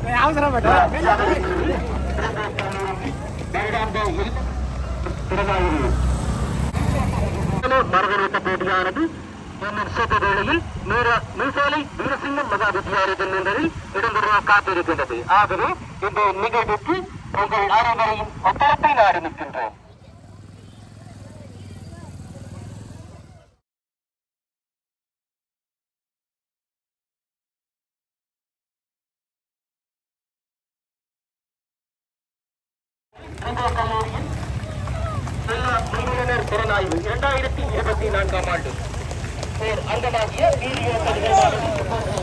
மரகரோட்ட போட்டியானது இன்னும் சற்று வேளையில் மீர மீசாலை வீரசிங்கம் மகா வித்தியாலயத்தில் நின்றதில் இடம்பெற காத்திருக்கின்றது ஆகவே இந்த நிகழ்வுக்கு உங்கள் அனைவரையும் ஒத்துழைப்பை நாடி நிற்கின்றோம் இன்றைய கல்லூரியில் எல்லா பிரிவினர் திறனாய்வு இரண்டாயிரத்தி இருபத்தி நான்காம் ஆண்டு ஓர் அங்கமாகிய வீடியோ பதிவானது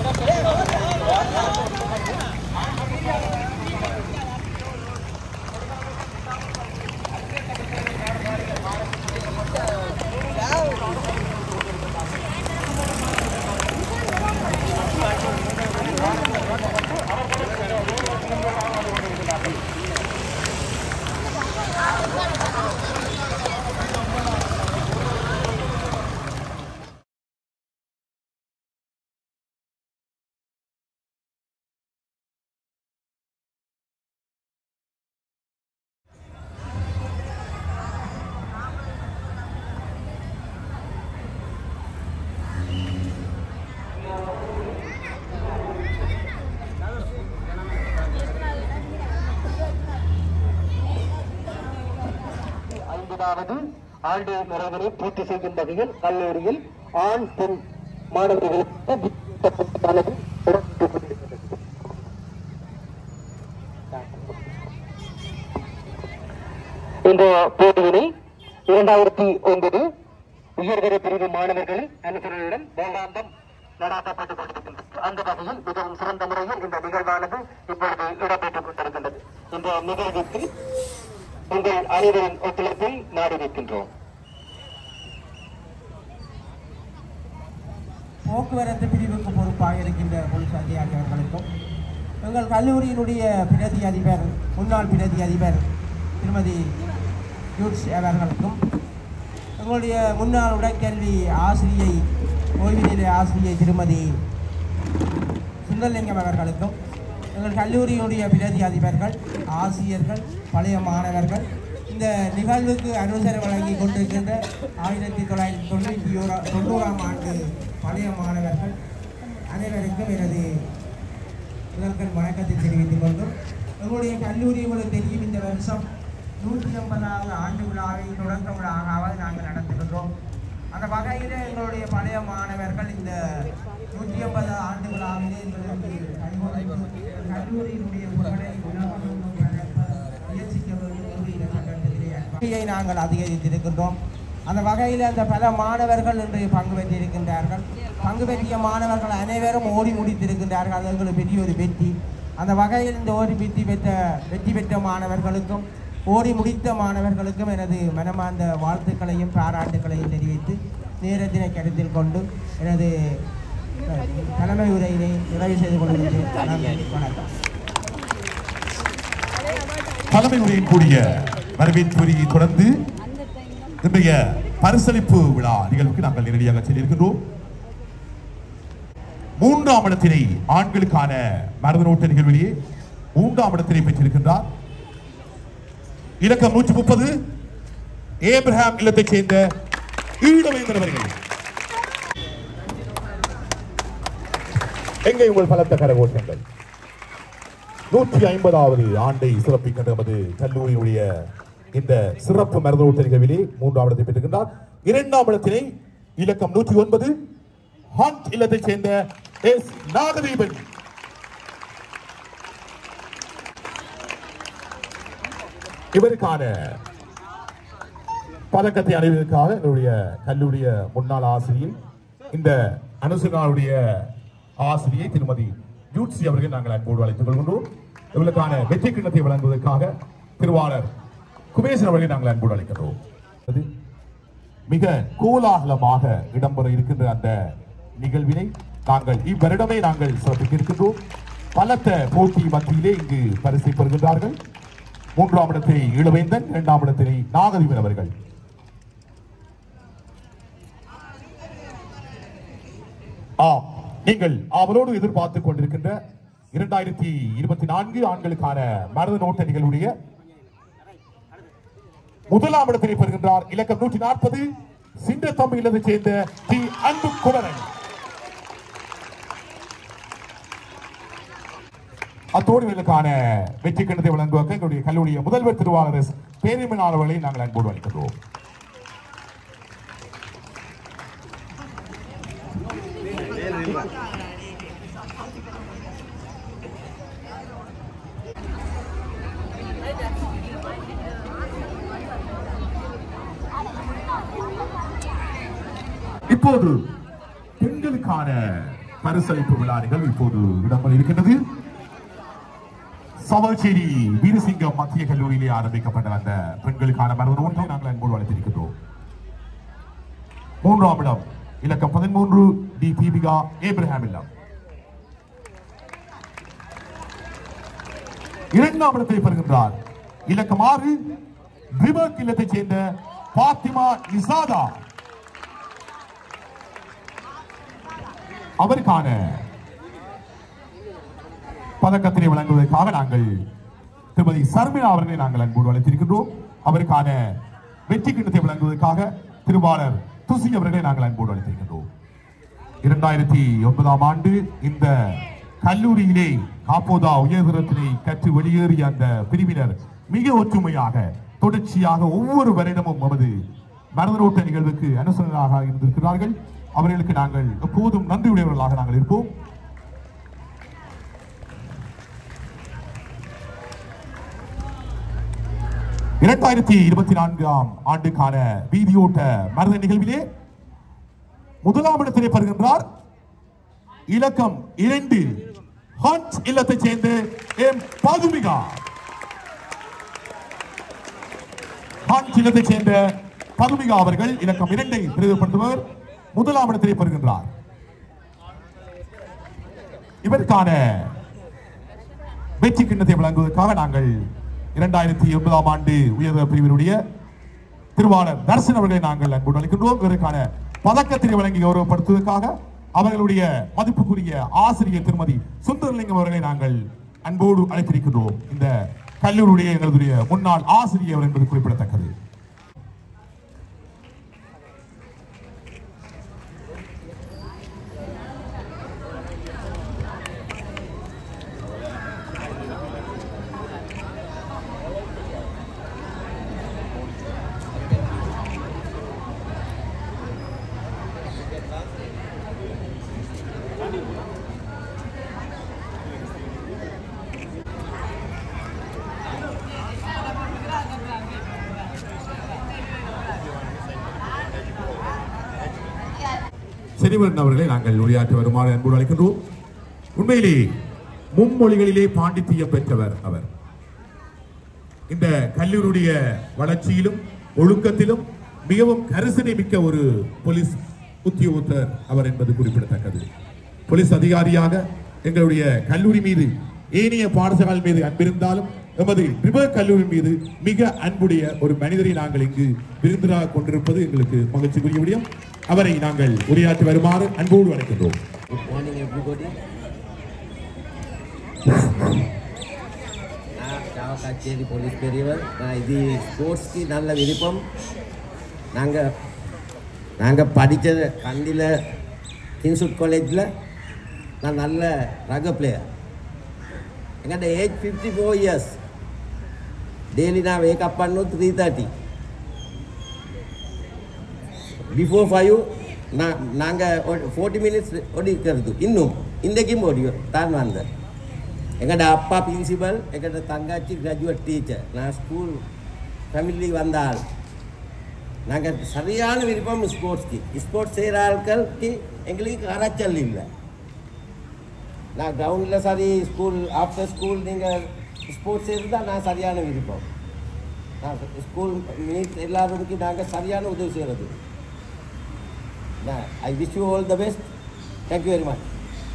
ஐம்பதாவது ஆண்டு நிறைவினை பூர்த்தி செய்யும் வகையில் கல்லூரியில் ஆண் பெண் மாணவர்களுக்கு விண்ணப்பமானது தொடர்ந்து கொண்டிருக்கிறது. இந்த போட்டியினை இரண்டாயிரத்தி ஒன்பது உயர்தர பிரிவு மாணவர்கள் அனுசரணையுடன் வேதாந்தம் நடாத்தப்பட்டுக் கொண்டிருக்கின்றது அந்த வகையில் மிகவும் சிறந்த முறையில் இந்த நிகழ்வானது இப்பொழுது இடம்பெற்றுக் கொண்டிருக்கின்றது இந்த நிகழ்வுக்கு உங்கள் அனைவரின் ஒத்துழைப்பை நாடி நிற்கின்றோம் போக்குவரத்து பிரிவுக்கு பொறுப்பாக இருக்கின்ற போலீஸ் அதிகாரி அவர்களுக்கும் எங்கள் கல்லூரியினுடைய பிரதி அதிபர் முன்னாள் பிரதி அதிபர் திருமதி யூட்ஸ் அவர்களுக்கும் எங்களுடைய முன்னாள் உடற்கல்வி ஆசிரியை ஓய்வு நிலை ஆசிரியை திருமதி சுந்தரலிங்கம் அவர்களுக்கும் எங்கள் கல்லூரியினுடைய பிரதி அதிபர்கள் ஆசிரியர்கள் பழைய மாணவர்கள் இந்த நிகழ்வுக்கு அனுசர வழங்கி கொண்டிருக்கின்ற ஆயிரத்தி தொள்ளாயிரத்தி தொண்ணூற்றி ஓரா தொண்ணூறாம் ஆண்டு பழைய மாணவர்கள் அனைவருக்கும் எனது முதல்கள் வணக்கத்தை தெரிவித்துக் கொண்டும் எங்களுடைய கல்லூரி உங்களுக்கு தெரியும் இந்த வருஷம் நூற்றி ஐம்பதாவது ஆண்டு விழாவை தொடக்க விழாவாக நாங்கள் நடத்துகின்றோம் அந்த வகையில் எங்களுடைய பழைய மாணவர்கள் இந்த நூற்றி ஐம்பது ஆண்டு விழாவிலே எங்களுக்கு கைகொடுத்து கல்லூரியினுடைய புகழை உலகம் பரப்ப முயற்சிக்க வேண்டும் என்று இந்த சட்டத்திலே அன்பையை நாங்கள் அதிகரித்திருக்கின்றோம் அந்த வகையில் அந்த பல மாணவர்கள் இன்று பங்கு பெற்றிருக்கின்றார்கள் பங்கு பெற்றிய மாணவர்கள் அனைவரும் ஓடி முடித்திருக்கின்றார்கள் அது எங்களுக்கு பெரிய ஒரு வெற்றி அந்த வகையில் இந்த ஓடி வெற்றி பெற்ற வெற்றி பெற்ற மாணவர்களுக்கும் ஓடி முடித்த மாணவர்களுக்கும் எனது மனமார்ந்த வாழ்த்துக்களையும் பாராட்டுக்களையும் தெரிவித்து நேரத்தினை கருத்தில் கொண்டு எனது அஹ், தலைமை உரையினை நிறைவு செய்து கொள்கின்றேன் நன்றி வணக்கம் தலைமை உரையின் கூடிய வரவேற்புரையை தொடர்ந்து இன்றைய பரிசளிப்பு விழா நிகழ்வுக்கு நாங்கள் நேரடியாக சென்றிருக்கின்றோம் மூன்றாம் இடத்தினை ஆண்களுக்கான மரதனோட்ட நிகழ்விலேயே மூன்றாம் இடத்தினை பெற்றிருக்கின்றார் இலக்கம் நூற்றி முப்பது ஏப்ரஹாம் இல்லத்தைச் சேர்ந்த ஈழவேந்தர் அவர்கள் எங்கே உங்கள் பலத்த கரகோஷங்கள் நூற்றி ஐம்பதாவது ஆண்டை சிறப்பிக்கின்ற நமது கல்லூரியுடைய இந்த சிறப்பு மரதோட்ட நிகழ்விலே மூன்றாம் இடத்தை பெற்றுகின்றார் இரண்டாம் இடத்தினை இலக்கம் நூற்றி ஒன்பது ஹாண்ட் இல்லத்தைச் சேர்ந்த எஸ் நாகதீபன் இவருக்கான பதக்கத்தை அடைவதற்காக என்னுடைய கல்லூரிய முன்னாள் ஆசிரியர் இந்த அனுசனாவுடைய ஆசிரியை திருமதி யூட்சி அவர்கள் நாங்கள் அன்போடு அழைத்துக் கொள்கின்றோம் இவர்களுக்கான வெற்றி கிண்ணத்தை வழங்குவதற்காக திருவாளர் குபேசன் அவர்களை நாங்கள் அன்போடு அழைக்கின்றோம் அது மிக கோலாகலமாக இடம்பெற இருக்கின்ற அந்த நிகழ்வினை நாங்கள் இவ்வருடமே நாங்கள் சிறப்பிக்க இருக்கின்றோம் பலத்த போட்டி மத்தியிலே இங்கு பரிசை பெறுகின்றார்கள் மூன்றாம் இடத்தை இளவேந்தன் இரண்டாம் இடத்தினை நாகதீபன் அவர்கள் ஆம் நீங்கள் அவரோடு எதிர்பார்த்துக் கொண்டிருக்கின்ற இரண்டாயிரத்தி இருபத்தி நான்கு ஆண்களுக்கான மருது நோட்ட நிகழ்வுடைய முதலாம் இடத்தினை பெறுகின்றார் இலக்கம் நூற்றி நாற்பது சிந்த தம்பி இல்லத்தைச் சேர்ந்த டி அன்பு குமரன் அத்தோடு இவர்களுக்கான வெற்றி கிண்ணத்தை வழங்குவதற்கு எங்களுடைய கல்லூரிய முதல்வர் திருவாளர் எஸ். பேரிமன் அவர்களை நாங்கள் அன்போடு அளிக்கின்றோம் இப்போது பெண்களுக்கான பரிசளிப்பு விழா நிகழ்வு இப்போது இடம்பெற இருக்கின்றது சவச்சேரி வீரசிங்கம் மத்திய கல்லூரியிலே ஆரம்பிக்கப்பட்ட அந்த பெண்களுக்கான மரபு ஒன்றை நாங்கள் அன்போடு அழைத்திருக்கின்றோம் மூன்றாம் இடம் இலக்கம் பதிமூன்று டி தீபிகா ஏப்ரஹாம் இல்லம் இரண்டாம் இடத்தை பெறுகின்றார் இலக்கம் ஆறு ரிவர்க் இல்லத்தைச் சேர்ந்த பாத்திமா இசாதா அவருக்கான பதக்கத்தினை வழங்குவதற்காக நாங்கள் திருமதி சர்மிளா அவர்களை நாங்கள் அன்போடு அழைத்திருக்கின்றோம் அவருக்கான வெற்றி கிண்ணத்தை வழங்குவதற்காக திருவாளர் துசி அவர்களை நாங்கள் அன்போடு அழைத்திருக்கின்றோம் இரண்டாயிரத்தி ஒன்பதாம் ஆண்டு இந்த கல்லூரியிலே காப்போதா உயர்தரத்தினை கற்று வெளியேறிய அந்த பிரிவினர் மிக ஒற்றுமையாக தொடர்ச்சியாக ஒவ்வொரு வருடமும் நமது மரதரோட்ட நிகழ்வுக்கு அனுசரணையாக இருந்திருக்கிறார்கள் அவர்களுக்கு நாங்கள் எப்போதும் நன்றியுடையவர்களாக நாங்கள் இருப்போம் இரண்டாயிரத்தி இருபத்தி நான்காம் ஆண்டுக்கான வீதியோட்ட மருத நிகழ்விலே முதலாம் இடத்திலே பெறுகின்றார் இலக்கம் இரண்டு ஹண்ட் இல்லத்தைச் சேர்ந்த எம் பதுமிகா ஹண்ட் இல்லத்தைச் சேர்ந்த பதுமிகா அவர்கள் இலக்கம் இரண்டை பிரதிபடுத்துபவர் முதலாம் இடத்திலே பெறுகின்றார் இவருக்கான வெற்றி கிண்ணத்தை வழங்குவதற்காக நாங்கள் இரண்டாயிரத்தி ஒன்பதாம் ஆண்டு உயர்தர பிரிவினுடைய திருவாளர் தர்சன் அவர்களை நாங்கள் அன்போடு அளிக்கின்றோம் இவருக்கான பதக்கத்தினை வழங்கி கௌரவப்படுத்துவதற்காக அவர்களுடைய மதிப்புக்குரிய ஆசிரியர் திருமதி சுந்தரலிங்கம் அவர்களை நாங்கள் அன்போடு அழைத்திருக்கின்றோம் இந்த கல்லூரியுடைய எங்களுடைய முன்னாள் ஆசிரியர் என்பது குறிப்பிடத்தக்கது செனிவரன் அவர்களை நாங்கள் உரையாற்றி வருமாறு அன்போடு அழைக்கின்றோம் உண்மையிலே மும்மொழிகளிலே பாண்டித்தியம் பெற்றவர் அவர் இந்த கல்லூரியுடைய வளர்ச்சியிலும் ஒழுக்கத்திலும் மிகவும் கரிசனை மிக்க ஒரு போலீஸ் உத்தியோகத்தர் அவர் என்பது குறிப்பிடத்தக்கது போலீஸ் அதிகாரியாக எங்களுடைய கல்லூரி மீது ஏனைய பாடசாலை மீது அன்பிருந்தாலும் எமது ரிவர் கல்லூரி மீது மிக அன்புடைய ஒரு மனிதரை நாங்கள் இங்கு விருந்தினராக கொண்டிருப்பது எங்களுக்கு மகிழ்ச்சிக்குரிய விடயம் அவரை நாங்கள் உரையாற்றி வருமாறு அன்போடு அழைக்கின்றோம் Good morning, everybody. நான் ஜாவா கச்சேரி போலீஸ் பெரியவர் நான் இது ஸ்போர்ட்ஸ்க்கு நல்ல விருப்பம் நாங்கள் நாங்கள் படித்தது கண்டியில் கின்சுட் காலேஜில் நான் நல்ல ரக பிளேயர் எங்கிட்ட age fifty four years daily நான் வேக்கப் பண்ணும் த்ரீ தேர்ட்டி பிஃபோர் ஃபைவ் நான் நாங்கள் ஃபோர்ட்டி மினிட்ஸ் ஓடி இருக்கிறது இன்னும் இன்றைக்கும் ஓடி தான் வந்தேன் எங்கள்ட அப்பா பிரின்சிபல் எங்கள்ட தங்காச்சி கிராஜுவேட் டீச்சர் நான் ஸ்கூல் ஃபேமிலி வந்த ஆள் நாங்கள் சரியான விருப்பம் ஸ்போர்ட்ஸ்க்கு ஸ்போர்ட்ஸ் செய்கிற ஆட்களுக்கு எங்களுக்கு கரைச்சல் இல்லை நான் கிரவுண்டில் சரி ஸ்கூல் ஆஃப்டர் ஸ்கூல் நீங்கள் ஸ்போர்ட்ஸ் இருந்தால் நான் சரியான விருப்பம் நான் ஸ்கூல் மீட் எல்லாருக்கும் நாங்கள் சரியான உதவி செய்கிறது I wish you all the best thank you very much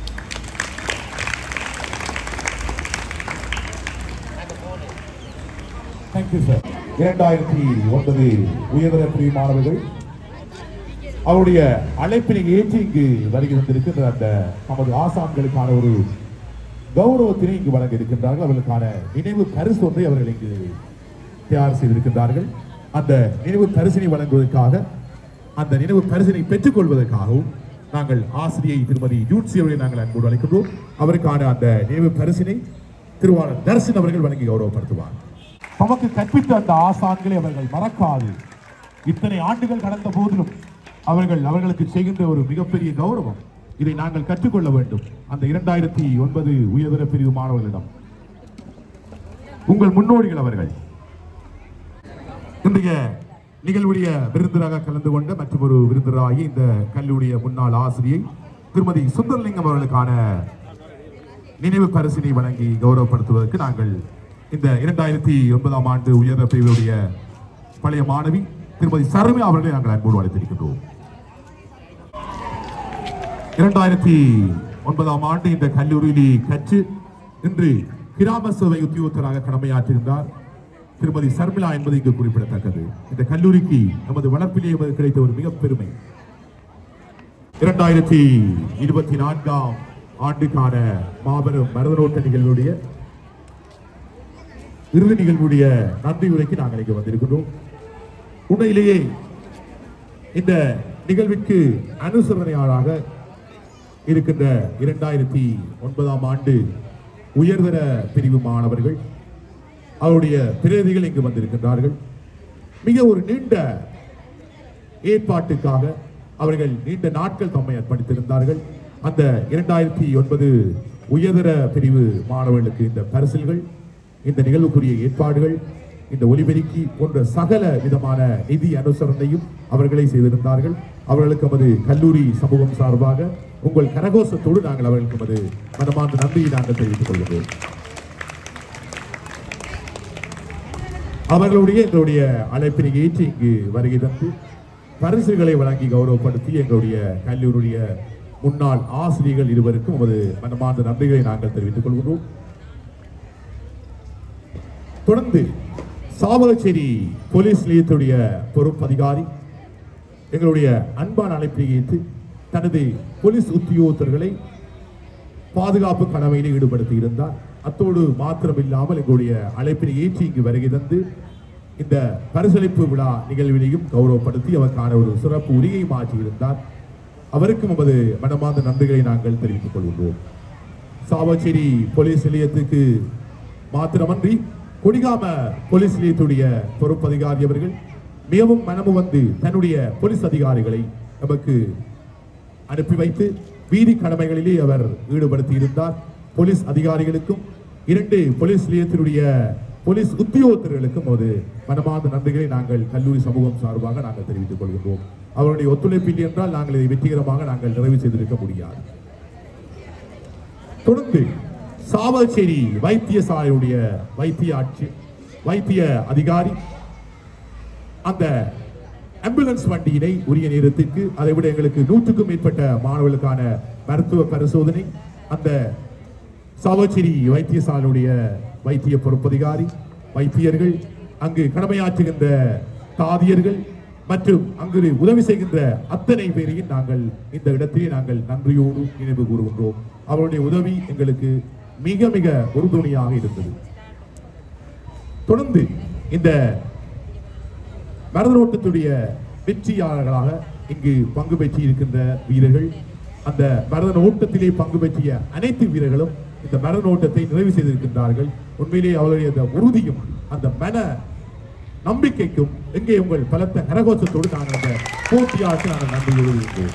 thank you sir இரண்டாயிரத்தி ஒன்பது உயர்தர பிரிவு மாணவர்கள் அவருடைய அழைப்பினை ஏற்றி இங்கு வருகை தந்திருக்கின்ற அந்த நமது ஆசான்களுக்கான ஒரு கௌரவத்தினை இங்கு வழங்க இருக்கின்றார்கள் அவர்களுக்கான நினைவு பரிசு ஒன்றை அவர்கள் இங்கு தயார் செய்திருக்கின்றார்கள் அந்த நினைவு பரிசினை வழங்குவதற்காக அந்த நினைவு பரிசினை பெற்றுக் கொள்வதற்காகவும் நாங்கள் ஆசிரியை திருமதி யூட்சி அவர்களை நாங்கள் அன்போடு அழைக்கின்றோம் அவருக்கான அந்த நினைவு பரிசினை திருவாளர் தர்சன் அவர்கள் வழங்கி கௌரவப்படுத்துவார் தமக்கு கற்பித்த அந்த ஆசான்களை அவர்கள் மறக்காது இத்தனை ஆண்டுகள் கடந்த போதிலும் அவர்கள் அவர்களுக்கு செய்கின்ற ஒரு மிகப்பெரிய கௌரவம் இதை நாங்கள் கற்றுக்கொள்ள வேண்டும் அந்த இரண்டாயிரத்தி ஒன்பது உயர்தர பிரிவு மாணவர்களிடம் உங்கள் முன்னோடிகள் அவர்கள் இன்றைய நிகழ்வுடைய விருந்தினராக கலந்து கொண்ட மற்றும் ஒரு விருந்தினராகி இந்த கல்லூரிய முன்னாள் ஆசிரியை திருமதி சுந்தரலிங்கம் அவர்களுக்கான நினைவு பரிசினை வழங்கி கௌரவப்படுத்துவதற்கு நாங்கள் இந்த இரண்டாயிரத்தி ஒன்பதாம் ஆண்டு உயர்ந்த பிரிவுடைய பழைய மாணவி திருமதி சர்மிளா அவர்களை நாங்கள் அன்போடு அழைத்திருக்கின்றோம் இரண்டாயிரத்தி ஒன்பதாம் ஆண்டு இந்த கல்லூரியிலே கற்று இன்று கிராம சேவை உத்தியோகத்தராக கடமையாற்றிருந்தார் திருமதி சர்மிளா என்பது இங்கு குறிப்பிடத்தக்கது இந்த கல்லூரிக்கு நமது வளர்ப்பிலே எமது கிடைத்த ஒரு மிக பெருமை இரண்டாயிரத்தி இருபத்தி நான்காம் ஆண்டுக்கான மாபெரும் மரதனோட்ட நிகழ்வுடைய இறுதி நிகழ்வுடைய நன்றி உரைக்கு நாங்கள் இங்கு வந்திருக்கிறோம் உண்மையிலேயே இந்த நிகழ்விற்கு அனுசரணையாளராக இருக்கின்ற இரண்டாயிரத்தி ஒன்பதாம் ஆண்டு உயர்தர பிரிவு மாணவர்கள் அவருடைய பிரதிகள் இங்கு வந்திருக்கின்றார்கள் மிக ஒரு நீண்ட ஏற்பாட்டுக்காக அவர்கள் நீண்ட நாட்கள் தம்மை அர்ப்பணித்திருந்தார்கள் அந்த இரண்டாயிரத்தி ஒன்பது உயர்தர பிரிவு மாணவர்களுக்கு இந்த பரிசில்கள் இந்த நிகழ்வுக்குரிய ஏற்பாடுகள் இந்த ஒலிபெருக்கி போன்ற சகல விதமான நிதி அனுசரணையும் அவர்களே செய்திருந்தார்கள் அவர்களுக்கு நமது கல்லூரி சமூகம் சார்பாக உங்கள் கரகோஷத்தோடு நாங்கள் அவர்களுக்கு நமது மனமார்ந்த நன்றியை நாங்கள் தெரிவித்துக் கொள்கிறோம் அவர்களுடைய எங்களுடைய அழைப்பினை ஏற்று இங்கு வருகை தந்து பரிசுகளை வழங்கி கௌரவப்படுத்தி எங்களுடைய கல்லூரியுடைய முன்னாள் ஆசிரியர்கள் இருவருக்கும் நமது மனமார்ந்த நன்றிகளை நாங்கள் தெரிவித்துக் கொள்கிறோம் தொடர்ந்து சாவகச்சேரி போலீஸ் நிலையத்துடைய பொறுப்பதிகாரி எங்களுடைய அன்பான அழைப்பை ஏற்று தனது போலீஸ் உத்தியோகத்தர்களை பாதுகாப்பு கடமையிலே ஈடுபடுத்தி இருந்தார் அத்தோடு மாத்திரமில்லாமல் எங்களுடைய அழைப்பினை ஏற்றி இங்கு வருகை தந்து இந்த பரிசளிப்பு விழா நிகழ்வினையும் கௌரவப்படுத்தி அவருக்கான ஒரு சிறப்பு உரியை மாற்றியிருந்தார் அவருக்கும் நமது மனமார்ந்த நன்றிகளை நாங்கள் தெரிவித்துக் கொள்கின்றோம் சாவச்சேரி போலீஸ் நிலையத்துக்கு மாத்திரமன்றி கொடிகாம போலீஸ் நிலையத்துடைய பொறுப்பதிகாரி அவர்கள் மிகவும் மனமு வந்து தன்னுடைய போலீஸ் அதிகாரிகளை நமக்கு அனுப்பி வைத்து வீதி கடமைகளிலே அவர் ஈடுபடுத்தி இருந்தார் போலீஸ் அதிகாரிகளுக்கும் இரண்டு போலீஸ் நிலையத்தினுடைய போலீஸ் உத்தியோகத்தர்களுக்கும் ஒரு மனமார்ந்த நன்றிகளை நாங்கள் கல்லூரி சமூகம் சார்பாக நாங்கள் தெரிவித்துக் கொள்கின்றோம் அவருடைய ஒத்துழைப்பு இல்லை என்றால் நாங்கள் இதை வெற்றிகரமாக நாங்கள் நிறைவு செய்திருக்க முடியாது தொடர்ந்து சாவச்சேரி வைத்தியசாலையுடைய வைத்திய ஆட்சி வைத்திய அதிகாரி அந்த ஆம்புலன்ஸ் வண்டியினை உரிய நேரத்திற்கு அதை விட எங்களுக்கு நூற்றுக்கும் மேற்பட்ட மாணவர்களுக்கான மருத்துவ பரிசோதனை அந்த சாவச்சேரி வைத்தியசாலையுடைய வைத்திய பொறுப்பதிகாரி வைத்தியர்கள் அங்கு கடமையாற்றுகின்ற தாதியர்கள் மற்றும் அங்கு உதவி செய்கின்ற அத்தனை பேரையும் நாங்கள் இந்த இடத்திலே நாங்கள் நன்றியோடு நினைவு கூறுகின்றோம் அவருடைய உதவி எங்களுக்கு மிக மிக உறுதுணையாக இருந்தது தொடர்ந்து இந்த மரதனோட்டத்துடைய வெற்றியாளர்களாக இங்கு பங்கு பெற்றி இருக்கின்ற வீரர்கள் அந்த மரதன ஓட்டத்திலே பங்கு பெற்றிய அனைத்து வீரர்களும் இந்த மரதன ஓட்டத்தை நிறைவு செய்திருக்கின்றார்கள் உண்மையிலே அவர்களுடைய அந்த உறுதியும் அந்த மன நம்பிக்கைக்கும் எங்கே உங்கள் பலத்த கரகோஷத்தோடு நாங்கள் அந்த போட்டியாளருக்கு நாங்கள் நன்றியோடு இருந்தோம்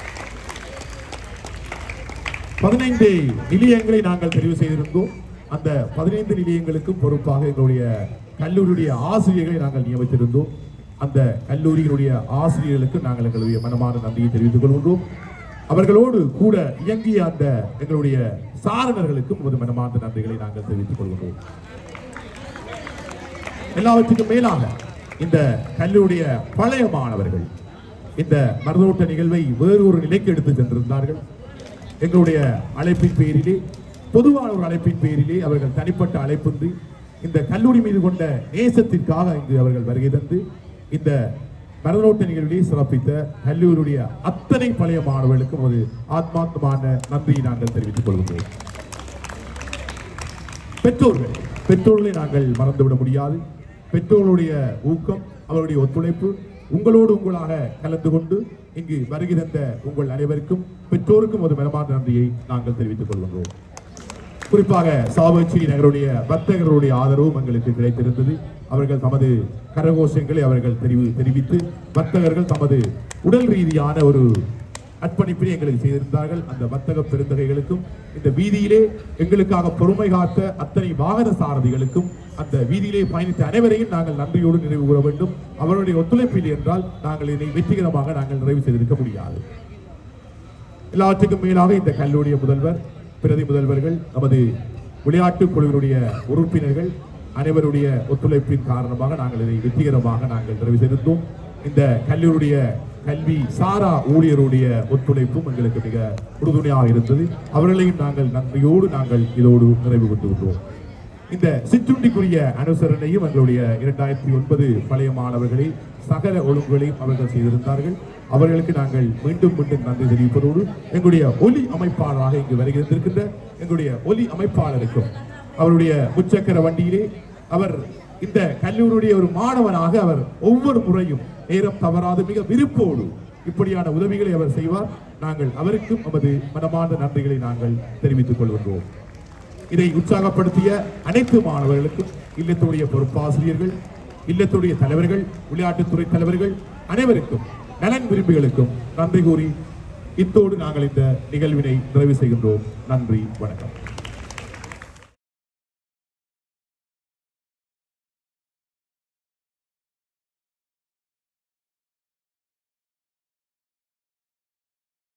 பதினைந்து நிலையங்களை நாங்கள் தெரிவு செய்திருந்தோம் அந்த பதினைந்து நிலையங்களுக்கு பொறுப்பாக எங்களுடைய கல்லூரியுடைய ஆசிரியர்களை நாங்கள் நியமித்திருந்தோம் அந்த கல்லூரியினுடைய ஆசிரியர்களுக்கு நாங்கள் எங்களுடைய மனமான நன்றியை தெரிவித்துக் கொள்கின்றோம் அவர்களோடு கூட இயங்கிய அந்த எங்களுடைய சாரணர்களுக்கும் ஒரு மனமார்ந்த நன்றிகளை நாங்கள் தெரிவித்துக் கொள்கின்றோம் எல்லாவற்றுக்கும் மேலாக இந்த கல்லூரிய பழைய மாணவர்கள் இந்த மருதோட்ட நிகழ்வை வேறு ஒரு நிலைக்கு எடுத்து சென்றிருந்தார்கள் எங்களுடைய அழைப்பின் பேரிலே பொதுவான ஒரு அழைப்பின் பேரிலே அவர்கள் தனிப்பட்ட அழைப்பின்றி இந்த கல்லூரி மீது கொண்ட நேசத்திற்காக இங்கு அவர்கள் வருகை தந்து இந்த மரதோட்ட நிகழ்விலே சிறப்பித்த கல்லூரியுடைய அத்தனை பழைய மாணவர்களுக்கும் ஒரு ஆத்மார்த்தமான நன்றியை நாங்கள் தெரிவித்துக் கொள்கிறோம் பெற்றோர்கள் பெற்றோர்களை நாங்கள் மறந்துவிட முடியாது பெற்றோர்களுடைய ஊக்கம் அவருடைய ஒத்துழைப்பு உங்களோடு உங்களாக கலந்து கொண்டு இங்கு வருகை தந்த உங்கள் அனைவருக்கும் பெற்றோருக்கும் ஒரு மனமார்ந்த நன்றியை நாங்கள் தெரிவித்துக் கொள்கின்றோம் குறிப்பாக சாவச்சி நகருடைய வர்த்தகர்களுடைய ஆதரவும் எங்களுக்கு கிடைத்திருந்தது அவர்கள் தமது கரகோஷங்களை அவர்கள் தெரிவி தெரிவித்து வர்த்தகர்கள் தமது உடல் ரீதியான ஒரு அர்ப்பணிப்பினை எங்களுக்கு செய்திருந்தார்கள் அந்த வர்த்தக பெருந்தகைகளுக்கும் இந்த வீதியிலே எங்களுக்காக பொறுமை காத்த அத்தனை வாகன சாரதிகளுக்கும் அந்த வீதியிலே பயணித்த அனைவரையும் நாங்கள் நன்றியோடு நினைவு கூற வேண்டும் அவருடைய ஒத்துழைப்பில் என்றால் நாங்கள் இதை வெற்றிகரமாக நாங்கள் நிறைவு செய்திருக்க முடியாது எல்லாவற்றுக்கும் மேலாக இந்த கல்லூரிய முதல்வர் பிரதி முதல்வர்கள் நமது விளையாட்டுக் குழுவினுடைய உறுப்பினர்கள் அனைவருடைய ஒத்துழைப்பின் காரணமாக நாங்கள் இதை வெற்றிகரமாக நாங்கள் நிறைவு செய்திருந்தோம் இந்த கல்லூரிய கல்வி சாரா ஊழியருடைய ஒத்துழைப்பும் எங்களுக்கு மிக உறுதுணையாக இருந்தது அவர்களையும் நாங்கள் நன்றியோடு நாங்கள் இதோடு நிறைவு கொண்டு விட்டோம் இந்த சிற்றுண்டிக்குரிய அனுசரணையும் எங்களுடைய இரண்டாயிரத்தி ஒன்பது பழைய மாணவர்களை சகல ஒழுங்குகளையும் அவர்கள் செய்திருந்தார்கள் அவர்களுக்கு நாங்கள் மீண்டும் மீண்டும் நன்றி தெரிவிப்பதோடு எங்களுடைய ஒலி அமைப்பாளராக இங்கு வருகின்றிருக்கின்ற எங்களுடைய ஒலி அமைப்பாளருக்கும் அவருடைய முச்சக்கர வண்டியிலே அவர் இந்த கல்லூரியுடைய ஒரு மாணவனாக அவர் ஒவ்வொரு முறையும் நேரம் தவறாது மிக விருப்போடு இப்படியான உதவிகளை அவர் செய்வார் நாங்கள் அவருக்கும் நமது மனமார்ந்த நன்றிகளை நாங்கள் தெரிவித்துக் கொள்கின்றோம் இதை உற்சாகப்படுத்திய அனைத்து மாணவர்களுக்கும் இல்லத்துடைய பொறுப்பாசிரியர்கள் இல்லத்துடைய தலைவர்கள் விளையாட்டுத்துறை தலைவர்கள் அனைவருக்கும் நலன் விரும்பிகளுக்கும் நன்றி கூறி இத்தோடு நாங்கள் இந்த நிகழ்வினை நிறைவு செய்கின்றோம் நன்றி வணக்கம்